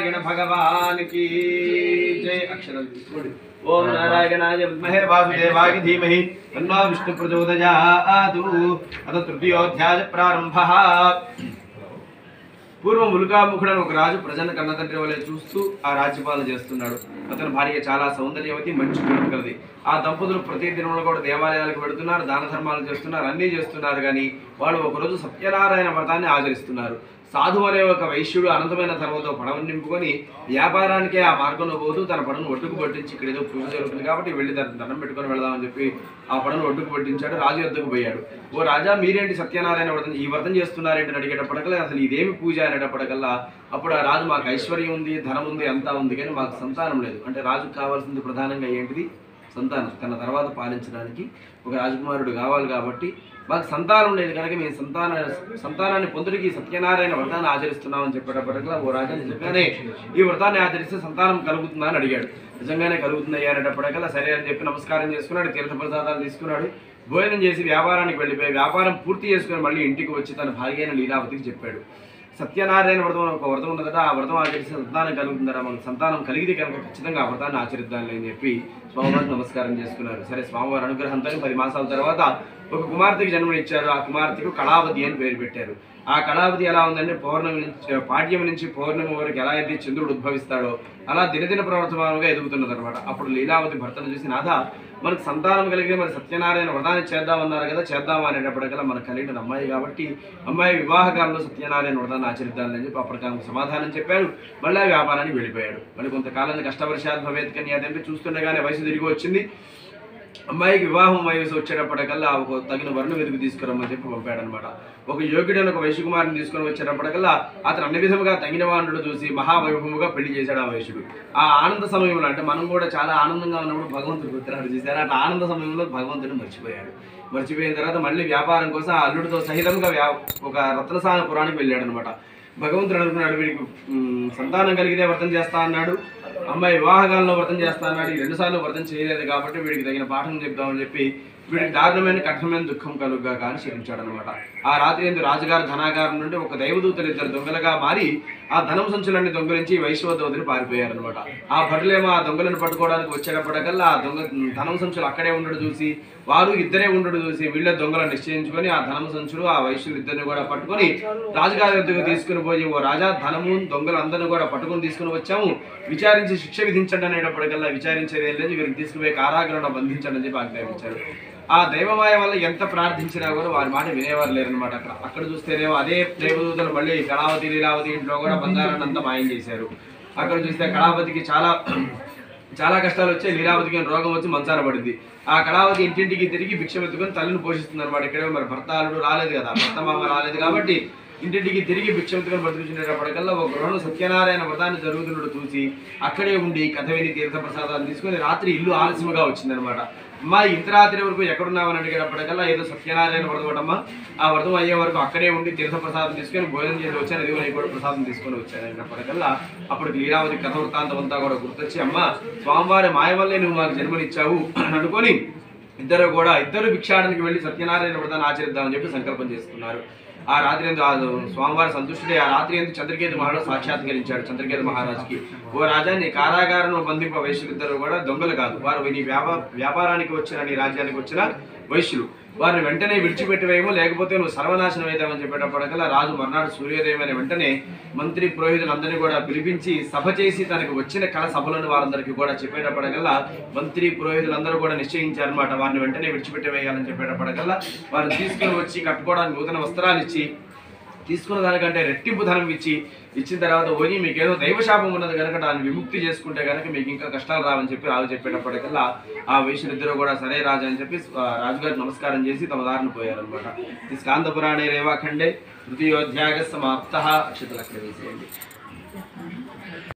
నారాయణ భగవానికి జై అక్షరం తీసుకోండి ఓం నారాయణాయ విద్మహే వాసుదేవాయ ధీమహి తన్నో విష్ణు ప్రచోదయాదు అత తృతీయోధ్యాయ ప్రారంభ పూర్వం ములుకాముఖుడని ఒక రాజు ప్రజలను కన్నతండ్రి వలె చూస్తూ ఆ రాజ్యపాలన చేస్తున్నాడు అతని భార్య చాలా సౌందర్యవతి మంచి గుణం కలది ఆ దంపతులు ప్రతి దినంలో కూడా దేవాలయాలకు వెళుతున్నారు దాన ధర్మాలు చేస్తున్నారు అన్నీ చేస్తున్నారు కానీ వాళ్ళు ఒకరోజు సత్యనారాయణ వ్రతాన్ని ఆచరిస్తున్నారు సాధు అనే ఒక వైశ్యుడు అనంతమైన ధర్మంతో పడవను నింపుకొని వ్యాపారానికే ఆ మార్గంలో పోతూ తన పడను ఒడ్డుకు పట్టించి ఇక్కడ ఏదో పూజ జరుగుతుంది కాబట్టి వెళ్ళి దాన్ని దండం పెట్టుకొని వెళదామని చెప్పి ఆ పడను ఒడ్డుకు పట్టించాడు రాజు వద్దకు పోయాడు ఓ రాజా మీరేంటి సత్యనారాయణ వ్రతం ఈ వ్రతం చేస్తున్నారేంటి అని అడిగేటప్పటికల్లా అసలు ఇదేమి పూజ అనేటప్పటికల్లా అప్పుడు ఆ రాజు మాకు ఐశ్వర్యం ఉంది ధనం ఉంది అంతా ఉంది కానీ మాకు సంతానం లేదు అంటే రాజుకు కావాల్సింది ప్రధానంగా ఏంటిది సంతానం తన తర్వాత పాలించడానికి ఒక రాజకుమారుడు కావాలి కాబట్టి మాకు సంతానం లేదు కనుక మేము సంతాన సంతానాన్ని పొందుడికి సత్యనారాయణ వ్రతాన్ని ఆచరిస్తున్నామని చెప్పేటప్పటికల్లా ఓ రాజా నిజంగానే ఈ వ్రతాన్ని ఆచరిస్తే సంతానం కలుగుతుందా అని అడిగాడు నిజంగానే కలుగుతుంది అనేటప్పటికల్లా సరే అని చెప్పి నమస్కారం చేసుకున్నాడు తీర్థ ప్రసాదాలు తీసుకున్నాడు భోజనం చేసి వ్యాపారానికి వెళ్ళిపోయి వ్యాపారం పూర్తి చేసుకుని మళ్ళీ ఇంటికి వచ్చి తన భార్య అయిన లీలావతికి చెప్పాడు సత్యనారాయణ వ్రతం అని ఒక వ్రతం ఉన్నదట ఆ వ్రతం ఆచరిస్తే సంతానం కలుగుతుందట మనకు సంతానం కలిగితే కనుక ఖచ్చితంగా ఆ వ్రతాన్ని ఆచరిద్దాంలే అని చెప్పి స్వామివారికి నమస్కారం చేసుకున్నారు సరే స్వామివారి అనుగ్రహంతో పది మాసాల తర్వాత ఒక కుమార్తెకి జన్మనిచ్చారు ఆ కుమార్తెకు కళావతి అని పేరు పెట్టారు ఆ కళావతి ఎలా ఉందంటే పౌర్ణమి నుంచి పాడ్యం నుంచి పౌర్ణమి వరకు ఎలా అయితే చంద్రుడు ఉద్భవిస్తాడో అలా దినదిన ప్రవర్తమానంగా ఎదుగుతున్నది అనమాట అప్పుడు లీలావతి భర్తను చూసి నాథ మనకు సంతానం కలిగితే మరి సత్యనారాయణ వ్రతాన్ని చేద్దామన్నారు కదా చేద్దామా అనేటప్పటికల్లా మనకు కలిగిన అమ్మాయి కాబట్టి అమ్మాయి వివాహకాలంలో సత్యనారాయణ వ్రతాన్ని ఆచరిద్దామని చెప్పి అప్పటికి సమాధానం చెప్పాడు మళ్ళీ ఆ వ్యాపారానికి వెళ్ళిపోయాడు మళ్ళీ కొంతకాలానికి కష్టవర్షాలు భవేత్ కన్యా తెంపి చూస్తుండగానే వయసు తిరిగి వచ్చింది అమ్మాయికి వివాహం వయసు వచ్చేటప్పటికల్లా ఒక తగిన వర్ణ వెతుకు తీసుకురమ్మని చెప్పి పంపాడనమాట ఒక యోగ్యుడైన ఒక వైశ్యకుమారిని తీసుకొని వచ్చేటప్పటికల్లా అతను అన్ని విధముగా తగిన వానుడు చూసి మహావైభవముగా పెళ్లి చేశాడు ఆ వైశ్యుడు ఆ ఆనంద సమయంలో అంటే మనం కూడా చాలా ఆనందంగా ఉన్నప్పుడు భగవంతుడు గుర్తున్నాడు చూసారు అట్లా ఆనంద సమయంలో భగవంతుడు మర్చిపోయాడు మర్చిపోయిన తర్వాత మళ్ళీ వ్యాపారం కోసం ఆ అల్లుడితో సహితంగా వ్యా ఒక రత్నసాన పురానికి వెళ్ళాడు అనమాట భగవంతుడు అనుకున్నాడు వీడికి ఉమ్, సంతానం కలిగితే వ్రతం చేస్తా అన్నాడు అమ్మాయి వివాహకాలంలో వ్రతం చేస్తా అన్నాడు ఈ రెండు సార్లు వ్రతం చేయలేదు కాబట్టి వీడికి తగిన పాఠం చెప్దామని చెప్పి వీడికి దారుణమైన కఠినమైన దుఃఖం కలుగుగా కానీ శరించాడు అనమాట ఆ రాత్రి ఎందు రాజుగారు ధనాగారం నుండి ఒక దైవదూతలు ఇద్దరు దొంగలుగా మారి ఆ ధనం సంచులన్నీ దొంగలించి వైశ్వత వదిలి పారిపోయారనమాట ఆ భటులేమో ఆ దొంగలను పట్టుకోవడానికి వచ్చేటప్పటికల్లా ఆ దొంగ ధనం సంచులు అక్కడే ఉండడు చూసి వారు ఇద్దరే ఉండడు చూసి వీళ్ళ దొంగలను నిశ్చయించుకొని ఆ ధనం సంచులు ఆ వైశ్యులు ఇద్దరిని కూడా పట్టుకొని రాజుగారి వద్దకు తీసుకుని పోయి ఓ రాజా ధనము దొంగలు అందరిని కూడా పట్టుకొని తీసుకుని వచ్చాము విచారించి శిక్ష విధించండి అనేటప్పటికల్లా విచారించేది ఏం లేదు వీరికి తీసుకుపోయి కారాగృహంలో బంధించండి అని చెప్పి ఆజ్ఞాపించారు ఆ దైవమాయ వల్ల ఎంత ప్రార్థించినా కూడా వారి మాట వినేవారు లేరనమాట అక్కడ అక్కడ చూస్తేనేమో అదే దేవదూతలు మళ్ళీ కళావతి లీలావతి ఇంట్లో కూడా బంగారాన్ని అంతా మాయం చేశారు అక్కడ చూస్తే కళావతికి చాలా చాలా కష్టాలు వచ్చాయి లీలావతికి ఏమో రోగం వచ్చి మంచాన పడింది ఆ కళావతి ఇంటింటికి తిరిగి భిక్ష ఎత్తుకొని తల్లిని పోషిస్తుంది అనమాట ఇక్కడే మరి భర్త అల్లుడు రాలేదు కదా భర్త మామ రాలేదు కాబట్టి ఇంటింటికి తిరిగి భిక్ష ఎత్తుకొని బతుకుచుండేటప్పటికల్లా ఒక గృహంలో సత్యనారాయణ వ్రతాన్ని జరుగుతున్నట్టు చూసి అక్కడే ఉండి కథ విని తీర్థ ప్రసాదాలు తీసుకొని రాత్రి ఇల్లు ఆలస్యముగా వచ్చిందనమాట అమ్మా ఇంత రాత్రి వరకు ఎక్కడున్నామని అడిగేటప్పటికల్లా ఏదో సత్యనారాయణ వ్రతం ఒకటమ్మా ఆ వ్రతం అయ్యే వరకు అక్కడే ఉండి తీర్థ ప్రసాదం తీసుకొని భోజనం చేసి వచ్చాను ఇదిగో నీకు కూడా ప్రసాదం తీసుకొని వచ్చాను అనేటప్పటికల్లా అప్పుడు లీలావతి కథ వృత్తాంతం అంతా కూడా గుర్తొచ్చి అమ్మ స్వామివారి మాయ వల్లే నువ్వు మాకు జన్మనిచ్చావు అని అనుకొని ఇద్దరు కూడా ఇద్దరు భిక్షాడానికి వెళ్ళి సత్యనారాయణ వ్రతాన్ని ఆచరిద్దామని చెప్పి సంకల్పం చేసుకున్నారు ఆ రాత్రి ఎందు ఆ స్వామివారి సంతుష్టుడే ఆ రాత్రి ఎందు చంద్రకేతు మహారాజు సాక్షాత్కరించాడు చంద్రకేతు మహారాజుకి ఓ రాజా నీ కారాగారంలో బంధింప వైశ్యులిద్దరు కూడా దొంగలు కాదు వారు నీ వ్యాపా వ్యాపారానికి వచ్చిన నీ రాజ్యానికి వచ్చిన వైశ్యులు వారిని వెంటనే విడిచిపెట్టివేమో లేకపోతే నువ్వు సర్వనాశనం అవుతామని చెప్పేటప్పటికల్లా రాజు మర్నాడు సూర్యోదయం అనే వెంటనే మంత్రి పురోహితులందరినీ కూడా పిలిపించి సభ చేసి తనకు వచ్చిన కళ సభలను వారందరికీ కూడా చెప్పేటప్పటికల్లా మంత్రి పురోహితులందరూ కూడా నిశ్చయించారనమాట వారిని వెంటనే విడిచిపెట్టివేయాలని చెప్పేటప్పటికల్లా వారిని తీసుకుని వచ్చి కట్టుకోవడానికి నూతన వస్త్రాలు ఇచ్చి తీసుకున్న దానికంటే రెట్టింపు ధనం ఇచ్చి ఇచ్చిన తర్వాత ఓని మీకు ఏదో దైవశాపం ఉన్నది కనుక దాన్ని విముక్తి చేసుకుంటే కనుక మీకు ఇంకా కష్టాలు రావని చెప్పి రాజు చెప్పేటప్పటికల్లా ఆ వైశ్యులిద్దరూ కూడా సరే రాజు అని చెప్పి ఆ, రాజుగారికి నమస్కారం చేసి తమ దారిని పోయారనమాట ఈ స్కాంద పురాణే రేవాఖండే తృతీయోధ్యాయ సమాప్త అక్షతలు అక్కడ వేసేయండి